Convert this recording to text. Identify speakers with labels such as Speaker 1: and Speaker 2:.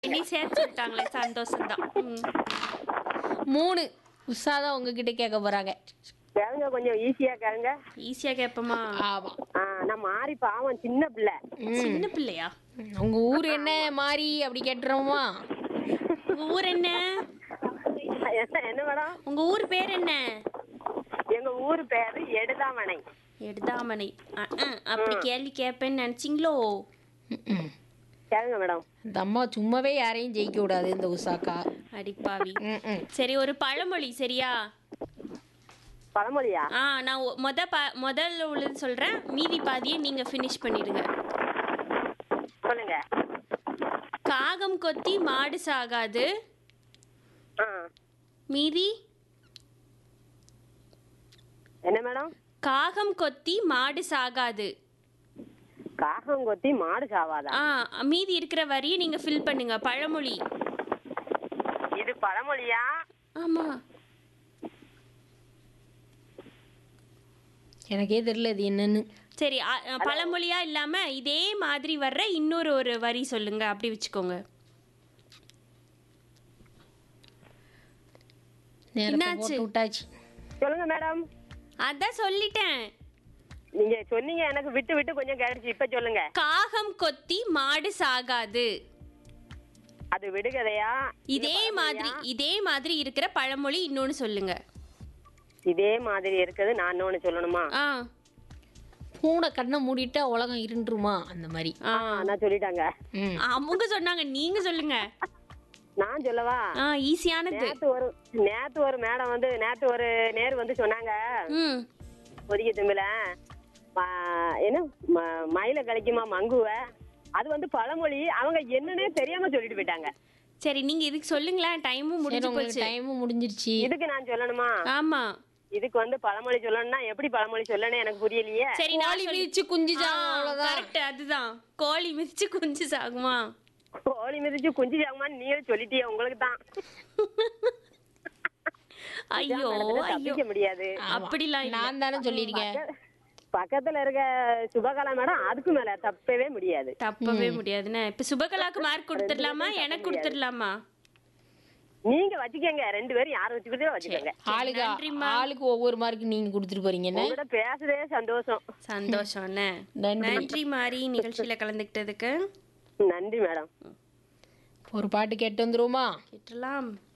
Speaker 1: இனி சேர்த்து விட்டாங்களே சந்தோஷம் தான்
Speaker 2: மூணு உஷா தான் உங்ககிட்ட கேட்க போறாங்க
Speaker 3: கேளுங்க கொஞ்சம் ஈஸியா கேளுங்க
Speaker 1: ஈஸியா கேட்போமா
Speaker 2: ஆமா
Speaker 3: ஆ, நான் மாறி பாவம் சின்ன பிள்ளை
Speaker 1: சின்ன பிள்ளையா
Speaker 2: உங்க ஊர் என்ன மாறி அப்படி கேட்டுறோமா
Speaker 1: உங்க ஊர் என்ன
Speaker 3: என்ன என்ன மேடம்
Speaker 1: உங்க ஊர் பேர் என்ன
Speaker 3: எங்க ஊர் பேரு எடுதாமனை
Speaker 1: எடுதாமனை அஹ், அஹ், அப்படி கேள்வி கேட்பேன்னு நினைச்சீங்களோ
Speaker 2: ம்ம்.
Speaker 3: கேளுங்க மேடம்
Speaker 2: இந்த அம்மா சும்மாவே யாரையும் ஜெயிக்க விடாது இந்த உஷாக்கா
Speaker 1: அடிப்பாவி
Speaker 2: ம்ம்.
Speaker 1: சரி ஒரு பழமொழி சரியா
Speaker 3: பழமொழியா
Speaker 1: ஆ நான் ஒ- மொத ப முதல்ல உள்ளது சொல்றேன் மீதி பாதியை நீங்க ஃபினிஷ் பண்ணிடுங்க
Speaker 3: சொல்லுங்க
Speaker 1: காகம் கொத்தி மாடு சாகாது
Speaker 3: ஆ
Speaker 1: மீதி
Speaker 3: என்ன மேடம்
Speaker 1: காகம் கொத்தி மாடு சாகாது
Speaker 3: காகம் கொத்தி மாடு சாவாதா
Speaker 1: ஆ மீதி இருக்கிற வரியை நீங்க ஃபில் பண்ணுங்க பழமொழி
Speaker 3: இது பழமொழியா
Speaker 1: ஆமா
Speaker 2: எனக்கே தெரியல இது என்னன்னு
Speaker 1: சரி அ- அ, பழமொழியா இல்லாம இதே மாதிரி வர்ற இன்னொரு ஒரு வரி சொல்லுங்க அப்படி வச்சுக்கோங்க
Speaker 2: நேரத்தை
Speaker 1: என்னாச்சு?
Speaker 2: போட்டு விட்டாச்சு
Speaker 3: சொல்லுங்க மேடம்
Speaker 1: அதான் சொல்லிட்டேன்
Speaker 3: நீங்க சொன்னீங்க எனக்கு விட்டு விட்டு கொஞ்சம் கேட்டுச்சு இப்ப சொல்லுங்க
Speaker 1: காகம் கொத்தி மாடு சாகாது
Speaker 3: அது விடுகதையா
Speaker 1: இதே மாதிரி இதே மாதிரி இருக்கிற பழமொழி இன்னொன்னு சொல்லுங்க
Speaker 3: இதே மாதிரி இருக்குது நான் இன்னொன்னு சொல்லணுமா
Speaker 1: ஆ
Speaker 2: பூனை கண்ணை மூடிட்டா உலகம் இருண்டுருமா அந்த மாதிரி
Speaker 1: ஆ
Speaker 3: ஆ, நான் சொல்லிட்டாங்க
Speaker 2: ம்
Speaker 1: அவங்க சொன்னாங்க நீங்க சொல்லுங்க
Speaker 3: நான் சொல்லவா
Speaker 1: ஆ ஈஸியானது
Speaker 3: நேத்து ஒரு நேத்து ஒரு மேடம் வந்து நேத்து ஒரு நேர் வந்து சொன்னாங்க
Speaker 1: ம்
Speaker 3: ஒதுக்கி தும்பில என்ன ம- மயில கிடைக்குமா மங்குவ அது வந்து பழமொழி அவங்க என்னன்னே தெரியாம சொல்லிட்டு போயிட்டாங்க
Speaker 1: சரி நீங்க இதுக்கு சொல்லுங்களேன் டைமும்
Speaker 2: சரி
Speaker 1: முடிஞ்சு
Speaker 2: உங்களுக்கு
Speaker 1: போச்சு
Speaker 2: டைமும் முடிஞ்சிருச்சு
Speaker 3: இதுக்கு நான் சொல்லணுமா
Speaker 1: ஆமா
Speaker 3: இதுக்கு வந்து பழமொழி சொல்லணும்னா எப்படி பழமொழி சொல்லணும் எனக்கு புரியலையே
Speaker 1: சரி நான்
Speaker 2: கோழி மிதிச்சு குஞ்சு சாகும் அவ்வளவுதான்
Speaker 1: கரெக்ட் அதுதான் கோழி மிதிச்சு குஞ்சு சாகுமா
Speaker 3: கோழி மிதிச்சு குஞ்சு சாகுமான்னு நீங்களும் சொல்லிட்டியே உங்களுக்கு தான்
Speaker 1: ஐயோ ஐயோ
Speaker 3: தப்பிக்க முடியாது
Speaker 1: அப்படிலாம் இல்ல
Speaker 2: நான் தானே சொல்லியிருக்கேன்
Speaker 3: பக்கத்துல இருக்க சுபகலா மேடம் அதுக்கு மேல தப்பவே முடியாது
Speaker 1: தப்பவே முடியாதுன்னு இப்ப சுபகலாக்கு மார்க் கொடுத்துடலாமா எனக்கு கொடுத்துடலாமா
Speaker 3: நீங்க வச்சுக்கோங்க ரெண்டு பேரும் யார் வச்சுக்கிட்டே வச்சுக்கோங்க
Speaker 2: ஆளுக்கு
Speaker 1: நன்றிம்மா.
Speaker 2: ஆளுக்கு ஒவ்வொரு மார்க் நீங்க கொடுத்துட்டு போறீங்க என்ன
Speaker 3: உங்கள்கிட்ட பேசுறதே சந்தோஷம்
Speaker 1: சந்தோஷம்ண்ணே
Speaker 2: நன்றி
Speaker 1: நன்றி மாறி நிகழ்ச்சியில கலந்துக்கிட்டதுக்கு
Speaker 3: நன்றி மேடம்
Speaker 2: ஒரு பாட்டு கேட்டு வந்துருவோமா
Speaker 1: கேட்டலாம்